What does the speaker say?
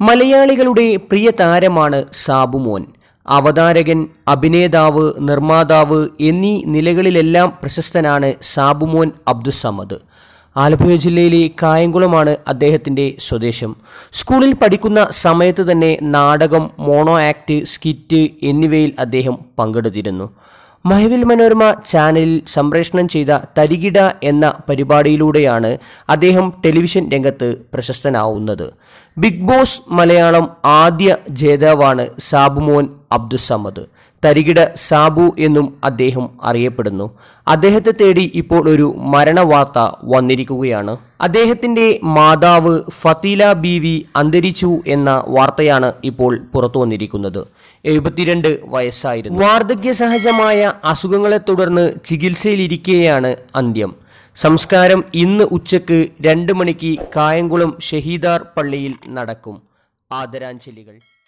മലയാളികളുടെ പ്രിയ താരമാണ് സാബുമോൻ അവതാരകൻ അഭിനേതാവ് നിർമ്മാതാവ് എന്നീ നിലകളിലെല്ലാം പ്രശസ്തനാണ് സാബുമോൻ അബ്ദുസമദ് ആലപ്പുഴ ജില്ലയിലെ കായംകുളമാണ് അദ്ദേഹത്തിൻ്റെ സ്വദേശം സ്കൂളിൽ പഠിക്കുന്ന സമയത്ത് തന്നെ നാടകം മോണോ ആക്ട് സ്കിറ്റ് എന്നിവയിൽ അദ്ദേഹം പങ്കെടുത്തിരുന്നു മഹവിൽ മനോരമ ചാനലിൽ സംപ്രേഷണം ചെയ്ത തരികിട എന്ന പരിപാടിയിലൂടെയാണ് അദ്ദേഹം ടെലിവിഷൻ രംഗത്ത് പ്രശസ്തനാവുന്നത് ബിഗ് ബോസ് മലയാളം ആദ്യ ജേതാവാണ് സാബുമോൻ അബ്ദുസമദ് തരികിട സാബു എന്നും അദ്ദേഹം അറിയപ്പെടുന്നു അദ്ദേഹത്തെ തേടി ഇപ്പോൾ ഒരു മരണവാർത്ത വന്നിരിക്കുകയാണ് അദ്ദേഹത്തിന്റെ മാതാവ് ഫത്തീല ബീവി അന്തരിച്ചു എന്ന വാർത്തയാണ് ഇപ്പോൾ പുറത്തു വന്നിരിക്കുന്നത് എഴുപത്തിരണ്ട് വയസ്സായിരുന്നു വാർദ്ധക്യ സഹജമായ അസുഖങ്ങളെ തുടർന്ന് ചികിത്സയിലിരിക്കെയാണ് അന്ത്യം സംസ്കാരം ഇന്ന് ഉച്ചക്ക് രണ്ട് മണിക്ക് കായംകുളം ഷഹീദാർ പള്ളിയിൽ നടക്കും ആദരാഞ്ജലികൾ